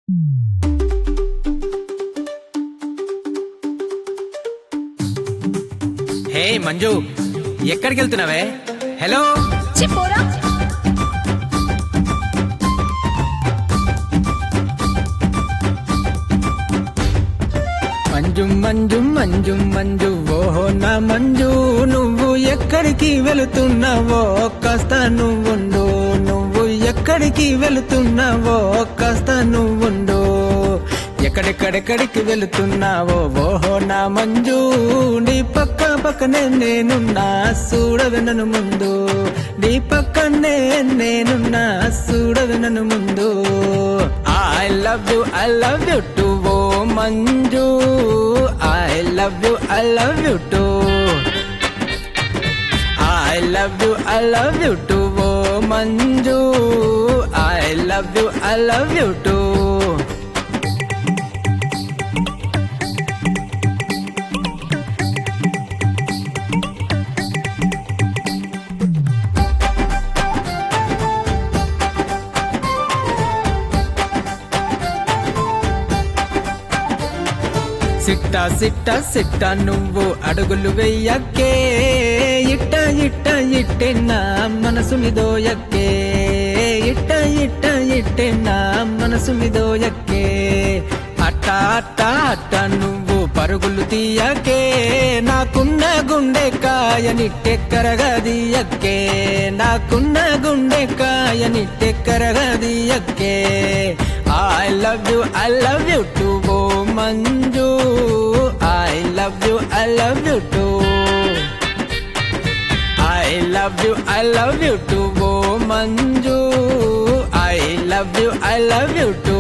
హే మంజు ఎక్కడికి వెళ్తున్నావే హలో చిపోరా మంజు మంజు మంజు మంజు ఓహో నా మంజు నువ్వు ఎక్కడికి వెళుతున్నావో కాస్త నువ్వుండు నువ్వు ఎక్కడికి వెళుతున్నావో కాస్త నువ్వుండు ఎక్కడెక్కడెక్కడికి వెళుతున్నావో ఓహో నా మంజు నీ పక్క పక్కనే నేనున్నా చూడదు నన్ను ముందు నీ పక్కనే నేనున్నా చూడదు నన్ను ముందు I love you I love you too ఓ Manju I love you I love you too I love you I love you too ఓ Manju I love you I love you too సిట్ట సిట్ట సిట్ట నువ్వు అడుగులు వెయ్యక్కే ఇట్ట ఇట్ట ఇట్టే నా మనసుని దోయక్కే ఇట్ట ఇట్ట ఇట్టే నా మనసుని దోయక్కే అట్ట అట్ట అట్ట నువ్వు పరుగులు తీయకే నాకున్న గుండె కాయ నిట్టెక్కరగదియక్కే నాకున్న గుండె కాయ నిట్టెక్కరగదియక్కే I love you I love you too ఓ Manju I love you I love you too I love you I love you too ఓ Manju I love you I love you too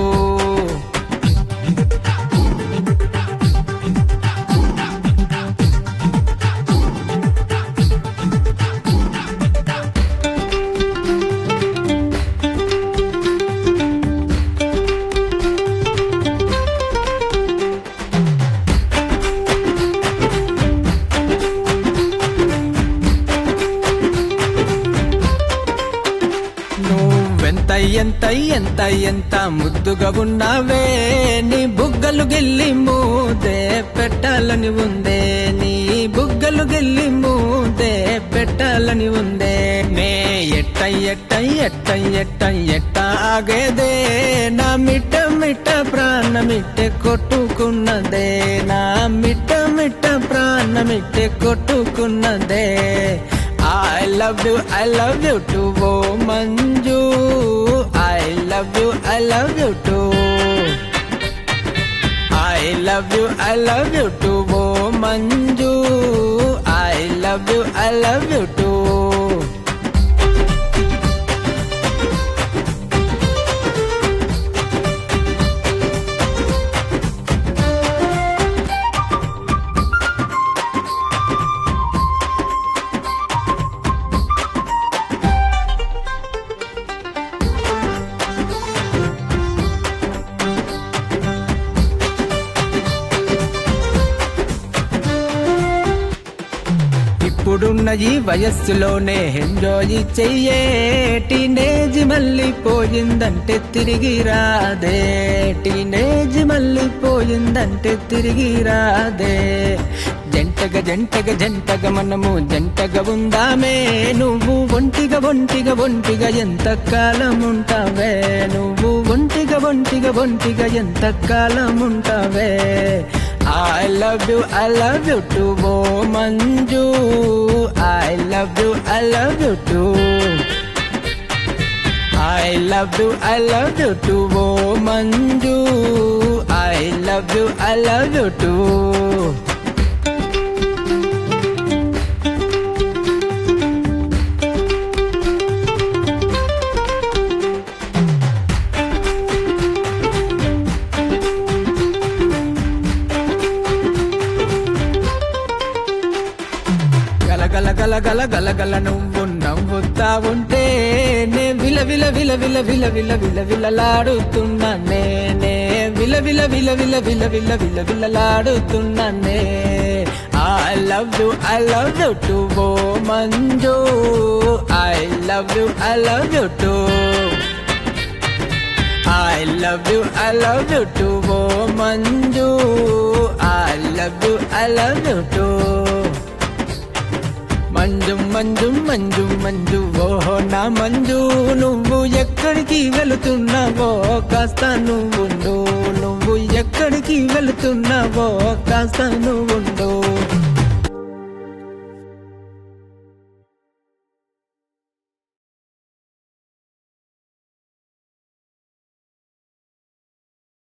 నువ్వెంత ఎంత ఎంత ఎంత ముద్దుగా ఉన్నావే నీ బుగ్గలు గిల్లి మూదే పెట్టాలని ఉందే నీ బుగ్గలు గిల్లి మూదే పెట్టాలని ఉందే నే ఎట్ట ఎట్ట ఎట్ట ఎట్ట ఎట్ట ఆగేదే నా మిట్ట మిట్ట ప్రాణమిట్టె కొట్టుకున్నదే నా మిట్ట మిట్ట ప్రాణమిట్టె కొట్టుకున్నదే I love you, I love you too, oh Manju. I love you, I love you too. I love you, I love you too, oh Manju. I love you, I love you too. ఇప్పుడున్న ఈ వయస్సులోనే enjoy చెయ్యే teenage మళ్ళీ పోయిందంటే తిరిగి రాదే teenage మళ్ళీ పోయిందంటే తిరిగి రాదే జంటగా జంటగా జంటగా మనము జంటగా ఉందామే నువ్వు ఒంటిగా ఒంటిగా ఒంటిగా ఎంత కాలం ఉంటావే నువ్వు ఒంటిగా ఒంటిగా ఒంటిగా ఎంత కాలం ఉంటావే I love you, I love you too, oh Manju. I love you, I love you too. I love you, I love you too, oh Manju. I love you, I love you too. గలగల గలగల గలగల నువ్వు నవ్వుతా ఉంటే నే విల విల విల విల విల విల విల విలలాడుతున్నా నేనే విల విల విల విల విల విల విల విలలాడుతున్నానే I love you I love you too ఓ Manju I love you I love you too I love you I love you too ఓ Manju I love you I love you too Manju Manju Manju Manju ఓహో నా మంజు నువ్వు ఎక్కడికి వెళుతున్నావో కాస్త నువ్వుండు నువ్వు ఎక్కడికి వెళుతున్నావో కాస్త నువ్వుండు